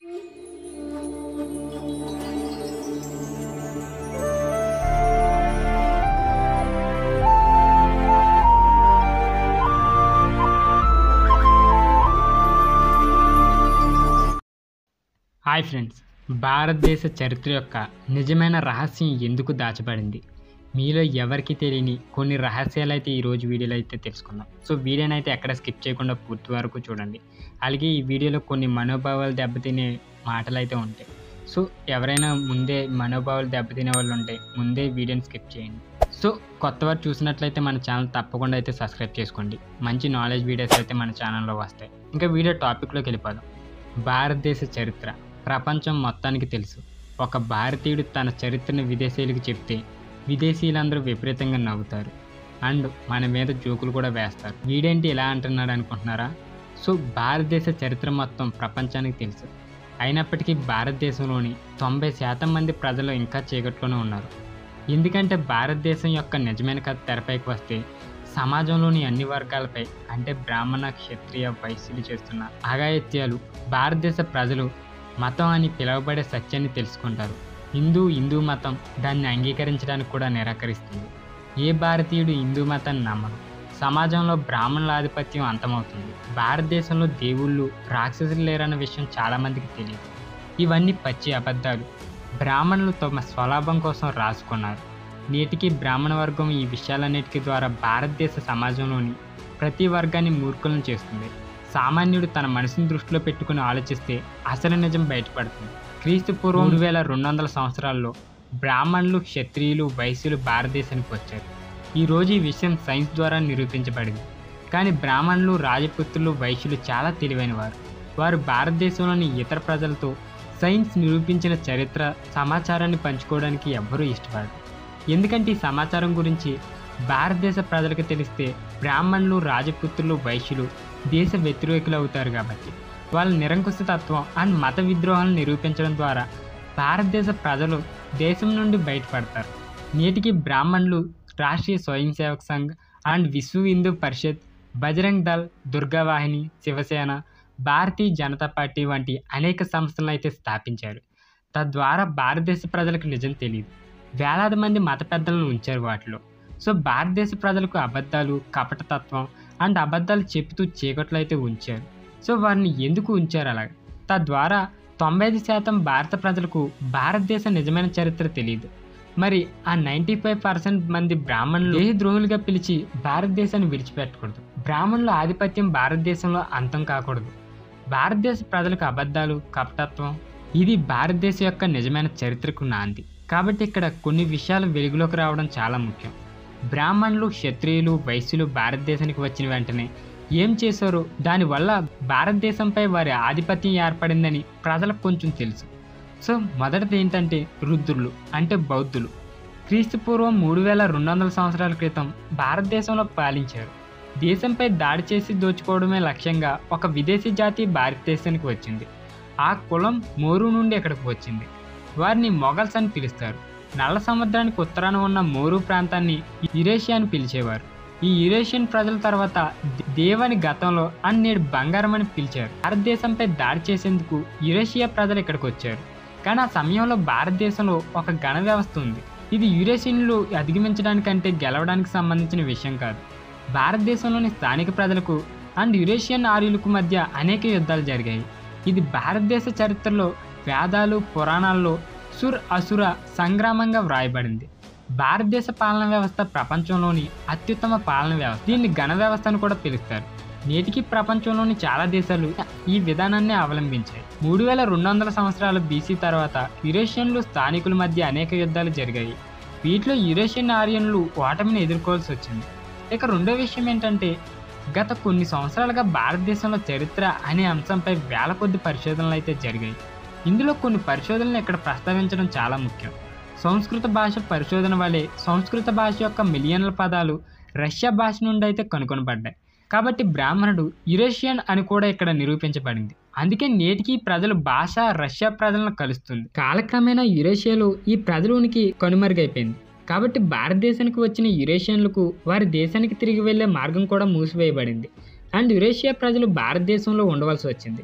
hi friends భారతదేశ చరిత్ర యొక్క నిజమైన రహస్యం ఎందుకు దాచబడింది మీలో ఎవరికి తెలియని కొన్ని రహస్యాలు అయితే ఈరోజు వీడియోలో అయితే తెలుసుకుందాం సో వీడియోని అయితే ఎక్కడ స్కిప్ చేయకుండా పూర్తి వరకు చూడండి అలాగే ఈ వీడియోలో కొన్ని మనోభావాలు దెబ్బతినే మాటలు అయితే ఉంటాయి సో ఎవరైనా ముందే మనోభావాలు దెబ్బతినే వాళ్ళు ఉంటే ముందే వీడియోని స్కిప్ చేయండి సో కొత్త వారు చూసినట్లయితే మన ఛానల్ తప్పకుండా అయితే సబ్స్క్రైబ్ చేసుకోండి మంచి నాలెడ్జ్ వీడియోస్ అయితే మన ఛానల్లో వస్తాయి ఇంకా వీడియో టాపిక్లోకి వెళ్ళిపోదాం భారతదేశ చరిత్ర ప్రపంచం మొత్తానికి తెలుసు ఒక భారతీయుడు తన చరిత్రను విదేశీయులకు చెప్తే విదేశీయులందరూ విపరీతంగా నవ్వుతారు అండ్ మన మీద జోకులు కూడా వేస్తారు వీడేంటి ఇలా అంటున్నాడు అనుకుంటున్నారా సో భారతదేశ చరిత్ర మొత్తం ప్రపంచానికి తెలుసు అయినప్పటికీ భారతదేశంలోని తొంభై శాతం మంది ప్రజలు ఇంకా చీకట్లోనే ఉన్నారు ఎందుకంటే భారతదేశం యొక్క నిజమైన కథ తెరపైకి వస్తే సమాజంలోని అన్ని వర్గాలపై అంటే బ్రాహ్మణ క్షత్రియ వైశ్యులు చేస్తున్న అఘాయిత్యాలు భారతదేశ ప్రజలు మతం అని పిలువబడే సత్యాన్ని తెలుసుకుంటారు హిందూ హిందూ మతం దాన్ని అంగీకరించడానికి కూడా నిరాకరిస్తుంది ఏ భారతీయుడు హిందూ మతాన్ని నమ్మడు సమాజంలో బ్రాహ్మణుల ఆధిపత్యం అంతమవుతుంది భారతదేశంలో దేవుళ్ళు రాక్షసులు లేరన్న విషయం చాలామందికి తెలియదు ఇవన్నీ పచ్చి అబద్ధాలు బ్రాహ్మణులు తమ స్వలాభం కోసం రాసుకున్నారు నేటికి బ్రాహ్మణ వర్గం ఈ విషయాలన్నిటికీ ద్వారా భారతదేశ సమాజంలోని ప్రతి వర్గాన్ని మూర్ఖులను చేస్తుంది సామాన్యుడు తన మనసుని దృష్టిలో పెట్టుకుని ఆలోచిస్తే అసలు నిజం బయటపడుతుంది క్రీస్తు పూర్వం మూడు వేల రెండు వందల సంవత్సరాల్లో బ్రాహ్మణులు క్షత్రియులు వైశ్యులు భారతదేశానికి వచ్చారు ఈరోజు ఈ విషయం సైన్స్ ద్వారా నిరూపించబడింది కానీ బ్రాహ్మణులు రాజపుత్రులు వైశ్యులు చాలా తెలివైనవారు వారు భారతదేశంలోని ఇతర ప్రజలతో సైన్స్ నిరూపించిన చరిత్ర సమాచారాన్ని పంచుకోవడానికి ఎవ్వరూ ఇష్టపడరు ఎందుకంటే ఈ సమాచారం గురించి భారతదేశ ప్రజలకు తెలిస్తే బ్రాహ్మణులు రాజపుత్రులు వైశ్యులు దేశ వ్యతిరేకులు అవుతారు కాబట్టి వాళ్ళ నిరంకుశతత్వం అండ్ మత విద్రోహాలను నిరూపించడం ద్వారా భారతదేశ ప్రజలు దేశం నుండి బయటపడతారు నేటికి బ్రాహ్మణులు రాష్ట్రీయ స్వయం సేవక్ సంఘ్ అండ్ విశ్వ హిందూ పరిషత్ బజరంగ్ దళ్ దుర్గావాహిని శివసేన భారతీయ జనతా పార్టీ వంటి అనేక సంస్థలను అయితే స్థాపించారు తద్వారా భారతదేశ ప్రజలకు నిజం తెలియదు వేలాది మంది మత పెద్దలను ఉంచారు వాటిలో సో భారతదేశ ప్రజలకు అబద్ధాలు కపటతత్వం అండ్ అబద్ధాలు చెబుతూ చీకట్లో అయితే ఉంచారు సో వారిని ఎందుకు ఉంచారు అలాగ తద్వారా తొంభై ఐదు శాతం భారత ప్రజలకు భారతదేశ నిజమైన చరిత్ర తెలియదు మరి ఆ నైంటీ ఫైవ్ పర్సెంట్ మంది బ్రాహ్మణులు దేహ ద్రోహులుగా పిలిచి భారతదేశాన్ని విడిచిపెట్టకూడదు బ్రాహ్మణుల ఆధిపత్యం భారతదేశంలో అంతం కాకూడదు భారతదేశ ప్రజలకు అబద్ధాలు కపటత్వం ఇది భారతదేశం యొక్క నిజమైన చరిత్రకు నాంది కాబట్టి ఇక్కడ కొన్ని విషయాలు వెలుగులోకి రావడం చాలా ముఖ్యం బ్రాహ్మణులు క్షత్రియులు వైశ్యులు భారతదేశానికి వచ్చిన వెంటనే ఏం చేశారో దానివల్ల భారతదేశంపై వారి ఆధిపత్యం ఏర్పడిందని ప్రజలకు కొంచెం తెలుసు సో మొదటిది ఏంటంటే రుద్రులు అంటే బౌద్ధులు క్రీస్తు పూర్వం మూడు వేల రెండు వందల సంవత్సరాల క్రితం భారతదేశంలో పాలించారు దేశంపై దాడి చేసి దోచుకోవడమే లక్ష్యంగా ఒక విదేశీ జాతి భారతదేశానికి వచ్చింది ఆ కులం మోరు నుండి ఇక్కడికి వచ్చింది వారిని మొఘల్స్ అని పిలుస్తారు నల్ల సముద్రానికి ఉత్తరాన ఉన్న మోరు ప్రాంతాన్ని యురేషియా అని పిలిచేవారు ఈ యురేషియన్ ప్రజల తర్వాత దేవని గతంలో అని నేడు బంగారం అని పిలిచారు భారతదేశంపై దాడి చేసేందుకు యురేషియా ప్రజలు ఇక్కడికి వచ్చారు కానీ ఆ సమయంలో భారతదేశంలో ఒక గణ వ్యవస్థ ఉంది ఇది యురేషియన్లు అధిగమించడానికంటే గెలవడానికి సంబంధించిన విషయం కాదు భారతదేశంలోని స్థానిక ప్రజలకు అండ్ యురేషియన్ ఆర్యులకు మధ్య అనేక యుద్ధాలు జరిగాయి ఇది భారతదేశ చరిత్రలో వేదాలు పురాణాల్లో సుర్ అసుర సంగ్రామంగా వ్రాయబడింది భారతదేశ పాలన వ్యవస్థ ప్రపంచంలోని అత్యుత్తమ పాలన వ్యవస్థ దీన్ని గణ వ్యవస్థ అని కూడా పిలుస్తారు నేటికి ప్రపంచంలోని చాలా దేశాలు ఈ విధానాన్ని అవలంబించాయి మూడు వేల రెండు వందల సంవత్సరాల బీసీ తర్వాత యురేషియన్లు స్థానికుల మధ్య అనేక యుద్ధాలు జరిగాయి వీటిలో యురేషియన్ ఆర్యన్లు ఓటమిని ఎదుర్కోవాల్సి వచ్చింది ఇక రెండో విషయం ఏంటంటే గత కొన్ని సంవత్సరాలుగా భారతదేశంలో చరిత్ర అనే అంశంపై వేల కొద్ది పరిశోధనలు అయితే జరిగాయి ఇందులో కొన్ని పరిశోధనలు ఇక్కడ ప్రస్తావించడం చాలా ముఖ్యం సంస్కృత భాష పరిశోధన వలె సంస్కృత భాష యొక్క మిలియన్ల పదాలు రష్యా భాష నుండి అయితే కనుగొనబడ్డాయి కాబట్టి బ్రాహ్మణుడు యురేషియన్ అని కూడా ఇక్కడ నిరూపించబడింది అందుకే నేటికి ఈ ప్రజలు భాష రష్యా ప్రజలను కలుస్తుంది కాలక్రమేణా యురేషియాలో ఈ ప్రజలోనికి కనుమరుగైపోయింది కాబట్టి భారతదేశానికి వచ్చిన యురేషియన్లకు వారి దేశానికి తిరిగి వెళ్లే మార్గం కూడా మూసివేయబడింది అండ్ యురేషియా ప్రజలు భారతదేశంలో ఉండవలసి వచ్చింది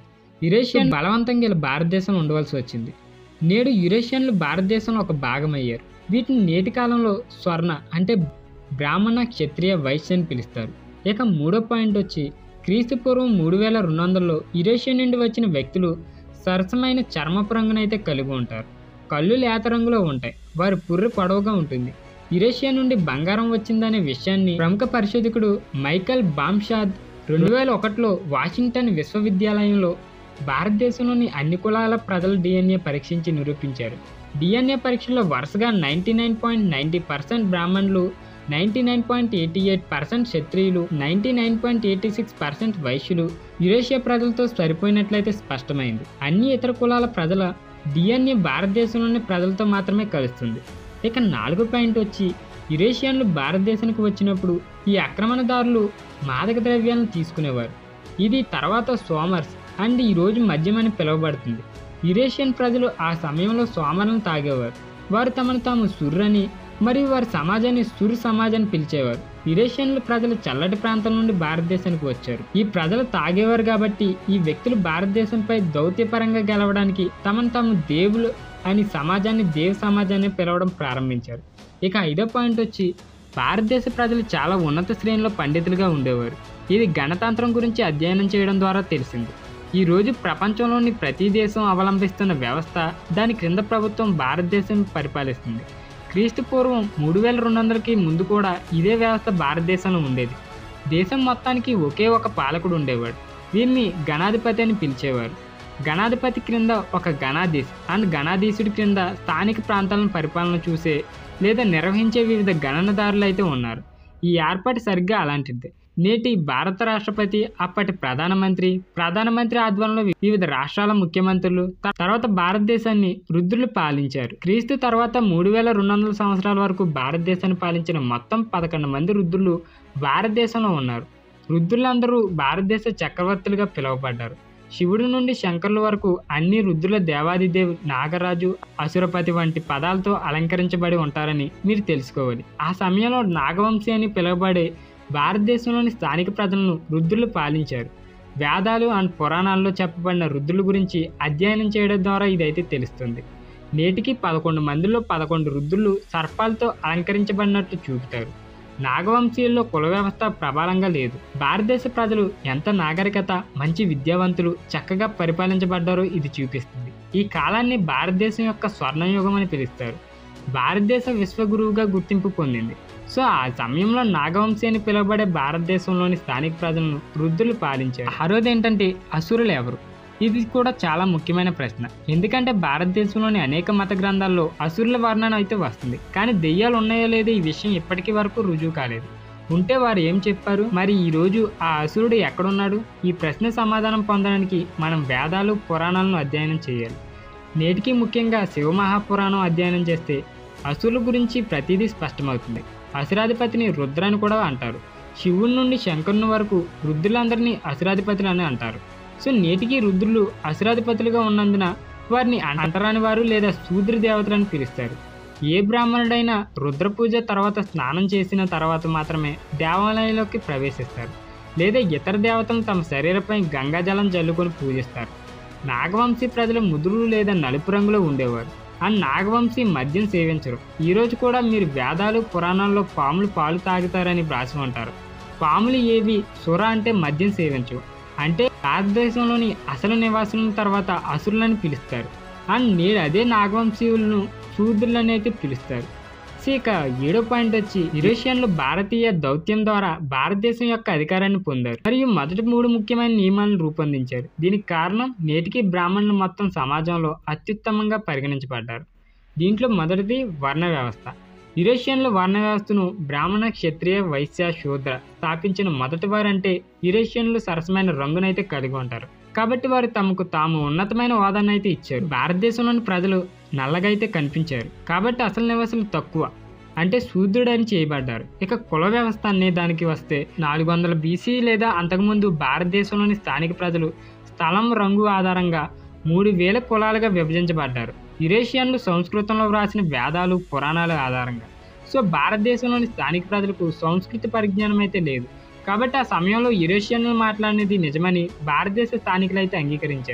యురేషియన్ బలవంతంగా ఇలా భారతదేశంలో ఉండవలసి వచ్చింది నేడు యురేషియన్లు భారతదేశంలో ఒక భాగమయ్యారు వీటిని నేటి కాలంలో స్వర్ణ అంటే బ్రాహ్మణ క్షత్రియ వైశ్య అని పిలుస్తారు ఇక మూడో పాయింట్ వచ్చి క్రీస్తు పూర్వం మూడు వేల రెండు వందలలో యురేషియా నుండి వచ్చిన వ్యక్తులు సరసమైన చర్మపు రంగునైతే కలిగి ఉంటారు కళ్ళు లేత రంగులో ఉంటాయి వారి పుర్రె పొడవుగా ఉంటుంది యురేషియా నుండి బంగారం వచ్చిందనే విషయాన్ని ప్రముఖ పరిశోధకుడు మైకల్ బామ్షాద్ రెండు వేల ఒకటిలో వాషింగ్టన్ విశ్వవిద్యాలయంలో భారతదేశంలోని అన్ని కులాల ప్రజల డిఎన్ఏ పరీక్షించి నిరూపించారు డిఎన్ఏ పరీక్షలో వరుసగా ninety nine point ninety percent బ్రాహ్మణులు ninety nine point eighty eight percent క్షత్రియులు ninety nine point eighty six percent వైశ్యులు యురేషియా ప్రజలతో సరిపోయినట్లయితే స్పష్టమైంది అన్ని ఇతర కులాల ప్రజల డిఎన్ఏ భారతదేశంలోని ప్రజలతో మాత్రమే కలుస్తుంది ఇక నాలుగో పాయింట్ వచ్చి యురేషియన్లు భారతదేశానికి వచ్చినప్పుడు ఈ ఆక్రమణదారులు మాదక ద్రవ్యాలను తీసుకునేవారు ఇది తర్వాత సోమర్స్ అండ్ ఈరోజు మద్యం అని పిలువబడుతుంది యురేషియన్ ప్రజలు ఆ సమయంలో సోమరులను తాగేవారు వారు తమను తాము సుర్రని మరియు వారి సమాజాన్ని సుర్ సమాజ్ అని పిలిచేవారు యురేషియన్లు ప్రజలు చల్లటి ప్రాంతం నుండి భారతదేశానికి వచ్చారు ఈ ప్రజలు తాగేవారు కాబట్టి ఈ వ్యక్తులు భారతదేశంపై దౌత్యపరంగా గెలవడానికి తమను తాము దేవులు అని సమాజాన్ని దేవ సమాజాన్ని పిలవడం ప్రారంభించారు ఇక ఐదో పాయింట్ వచ్చి భారతదేశ ప్రజలు చాలా ఉన్నత శ్రేణిలో పండితులుగా ఉండేవారు ఇది గణతంత్రం గురించి అధ్యయనం చేయడం ద్వారా తెలిసింది ఈ రోజు ప్రపంచంలోని ప్రతి దేశం అవలంబిస్తున్న వ్యవస్థ దాని క్రింద ప్రభుత్వం భారతదేశం పరిపాలిస్తుంది క్రీస్తు పూర్వం మూడు వేల రెండు వందలకి ముందు కూడా ఇదే వ్యవస్థ భారతదేశంలో ఉండేది దేశం మొత్తానికి ఒకే ఒక పాలకుడు ఉండేవాడు వీరిని గణాధిపతి అని పిలిచేవారు గణాధిపతి క్రింద ఒక గణాధీశ్ అండ్ గణాధీశుడి క్రింద స్థానిక ప్రాంతాలను పరిపాలన చూసే లేదా నిర్వహించే వివిధ గణనదారులు అయితే ఉన్నారు ఈ ఏర్పాటు సరిగ్గా అలాంటిది నేటి భారత రాష్ట్రపతి అప్పటి ప్రధానమంత్రి ప్రధానమంత్రి ఆధ్వర్యంలో వివిధ రాష్ట్రాల ముఖ్యమంత్రులు త- తర్వాత భారతదేశాన్ని రుద్రులు పాలించారు క్రీస్తు తర్వాత మూడు వేల రెండు వందల సంవత్సరాల వరకు భారతదేశాన్ని పాలించిన మొత్తం పదకొండు మంది రుద్రులు భారతదేశంలో ఉన్నారు రుద్రులందరూ భారతదేశ చక్రవర్తులుగా పిలువబడ్డారు శివుడి నుండి శంకరుల వరకు అన్ని రుద్రుల దేవాదిదేవి నాగరాజు అసురపతి వంటి పదాలతో అలంకరించబడి ఉంటారని మీరు తెలుసుకోవాలి ఆ సమయంలో నాగవంశి అని పిలువబడే భారతదేశంలోని స్థానిక ప్రజలను రుద్రులు పాలించారు వేదాలు అండ్ పురాణాల్లో చెప్పబడిన రుద్రుల గురించి అధ్యయనం చేయడం ద్వారా ఇదైతే తెలుస్తుంది నేటికి పదకొండు మందిలో పదకొండు రుద్రులు సర్పాలతో అలంకరించబడినట్లు చూపుతారు నాగవంశీయుల్లో కుల వ్యవస్థ ప్రబలంగా లేదు భారతదేశ ప్రజలు ఎంత నాగరికత మంచి విద్యావంతులు చక్కగా పరిపాలించబడ్డారో ఇది చూపిస్తుంది ఈ కాలాన్ని భారతదేశం యొక్క స్వర్ణయుగం అని పిలుస్తారు భారతదేశ విశ్వగురువుగా గుర్తింపు పొందింది సో ఆ సమయంలో నాగవంశీ అని పిలువబడే భారతదేశంలోని స్థానిక ప్రజలను రుద్రులు పాలించారు ఆరోది ఏంటంటే అసురులు ఎవరు ఇది కూడా చాలా ముఖ్యమైన ప్రశ్న ఎందుకంటే భారతదేశంలోని అనేక మత గ్రంథాల్లో అసురుల వర్ణన అయితే వస్తుంది కానీ దెయ్యాలు ఉన్నాయో లేదో ఈ విషయం ఇప్పటికీ వరకు రుజువు కాలేదు ఉంటే వారు ఏం చెప్పారు మరి ఈ రోజు ఆ అసురుడు ఎక్కడున్నాడు ఈ ప్రశ్న సమాధానం పొందడానికి మనం వేదాలు పురాణాలను అధ్యయనం చేయాలి నేటికి ముఖ్యంగా శివమహాపురాణం అధ్యయనం చేస్తే అసురుల గురించి ప్రతిదీ స్పష్టమవుతుంది అసురాధిపతిని రుద్ర అని కూడా అంటారు శివుడి నుండి శంకరుని వరకు రుద్రులందరినీ అసురాధిపతులు అని అంటారు సో నేటికి రుద్రులు అసురాధిపతులుగా ఉన్నందున వారిని అంటరాని వారు లేదా శూద్ర దేవతలను పిలుస్తారు ఏ బ్రాహ్మణుడైనా రుద్ర పూజ తర్వాత స్నానం చేసిన తర్వాత మాత్రమే దేవాలయంలోకి ప్రవేశిస్తారు లేదా ఇతర దేవతలను తమ శరీరపై గంగాజలం జల్లుకొని పూజిస్తారు నాగవంశీ ప్రజలు ముదురు లేదా నలుపు రంగులో ఉండేవారు ఆ నాగవంశీ మద్యం సేవించరు ఈ రోజు కూడా మీరు వేదాలు పురాణాల్లో పాములు పాలు తాగుతారని వ్రాసి ఉంటారు పాములు ఏవి సుర అంటే మద్యం సేవించవు అంటే భారతదేశంలోని అసలు నివాసుల తర్వాత అసురులని పిలుస్తారు అండ్ నేడు అదే నాగవంశీయులను శూద్రులని అయితే పిలుస్తారు సో ఇక ఏడో పాయింట్ వచ్చి యురేషియన్లు భారతీయ దౌత్యం ద్వారా భారతదేశం యొక్క అధికారాన్ని పొందారు మరియు మొదటి మూడు ముఖ్యమైన నియమాలను రూపొందించారు దీనికి కారణం నేటికి బ్రాహ్మణులు మొత్తం సమాజంలో అత్యుత్తమంగా పరిగణించబడ్డారు దీంట్లో మొదటిది వర్ణ వ్యవస్థ యురేషియన్లు వర్ణ వ్యవస్థను బ్రాహ్మణ క్షత్రియ వైశ్య శూద్ర స్థాపించిన మొదటి వారంటే యురేషియన్లు సరసమైన రంగునైతే కలిగి ఉంటారు కాబట్టి వారు తమకు తాము ఉన్నతమైన హోదాన్ని అయితే ఇచ్చారు భారతదేశంలోని ప్రజలు నల్లగా అయితే కనిపించారు కాబట్టి అసలు నివాసులు తక్కువ అంటే శూద్రుడని చేయబడ్డారు ఇక కుల వ్యవస్థ అనే దానికి వస్తే నాలుగు వందల బీసీ లేదా అంతకుముందు భారతదేశంలోని స్థానిక ప్రజలు స్థలం రంగు ఆధారంగా మూడు వేల కులాలుగా విభజించబడ్డారు యురేషియన్లు సంస్కృతంలో వ్రాసిన వేదాలు పురాణాల ఆధారంగా సో భారతదేశంలోని స్థానిక ప్రజలకు సంస్కృతి పరిజ్ఞానం అయితే లేదు కాబట్టి ఆ సమయంలో యురేషియన్లు మాట్లాడినది నిజమని భారతదేశ స్థానికులు అయితే అంగీకరించారు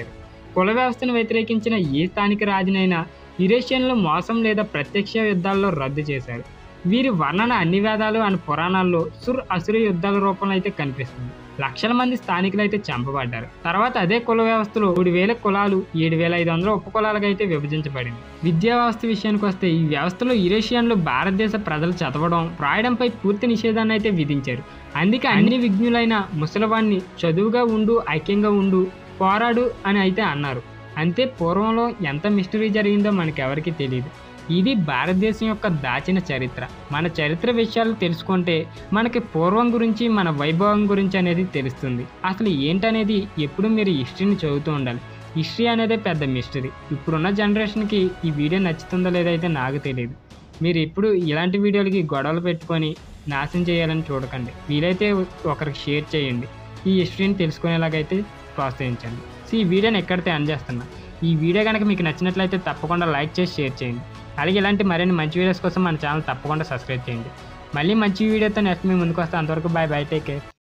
కుల వ్యవస్థను వ్యతిరేకించిన ఏ స్థానిక రాజునైనా యురేషియన్లు మోసం లేదా ప్రత్యక్ష యుద్ధాల్లో రద్దు చేశారు వీరి వర్ణన అన్ని వేదాలు అని పురాణాల్లో సుర్ అసుర యుద్ధాల రూపంలో అయితే కనిపిస్తుంది లక్షల మంది స్థానికులు అయితే చంపబడ్డారు తర్వాత అదే కుల వ్యవస్థలో మూడు వేల కులాలు ఏడు వేల ఐదు వందల ఉప కులాలుగా అయితే విభజించబడింది విద్యా వ్యవస్థ విషయానికి వస్తే ఈ వ్యవస్థలో యురేషియన్లు భారతదేశ ప్రజలు చదవడం రాయడంపై పూర్తి నిషేధాన్ని అయితే విధించారు అందుకే అన్ని విజ్ఞులైన ముసలివాణ్ణి చదువుగా ఉండు ఐక్యంగా ఉండు పోరాడు అని అయితే అన్నారు అంతే పూర్వంలో ఎంత మిస్టరీ జరిగిందో మనకెవరికి తెలియదు ఇది భారతదేశం యొక్క దాచిన చరిత్ర మన చరిత్ర విషయాలు తెలుసుకుంటే మనకి పూర్వం గురించి మన వైభవం గురించి అనేది తెలుస్తుంది అసలు ఏంటనేది ఎప్పుడు మీరు హిస్టరీని చదువుతూ ఉండాలి హిస్టరీ అనేది పెద్ద మిస్టరీ ఇప్పుడున్న జనరేషన్కి ఈ వీడియో నచ్చుతుందో లేదో అయితే నాకు తెలియదు మీరు ఎప్పుడు ఇలాంటి వీడియోలకి గొడవలు పెట్టుకొని నాశనం చేయాలని చూడకండి వీలైతే ఒకరికి షేర్ చేయండి ఈ హిస్టరీని తెలుసుకునేలాగైతే ప్రోత్సహించండి సో ఈ వీడియోని ఎక్కడితే ఎండ్ చేస్తున్నా ఈ వీడియో కనుక మీకు నచ్చినట్లయితే తప్పకుండా లైక్ చేసి షేర్ చేయండి అలాగే ఇలాంటి మరిన్ని మంచి వీడియోస్ కోసం మన ఛానల్ తప్పకుండా సబ్స్క్రైబ్ చేయండి మళ్ళీ మంచి వీడియోతో నెక్స్ట్ మీ ముందుకు వస్తే అంతవరకు బాయ్ బాయ్ టేక్ కేర్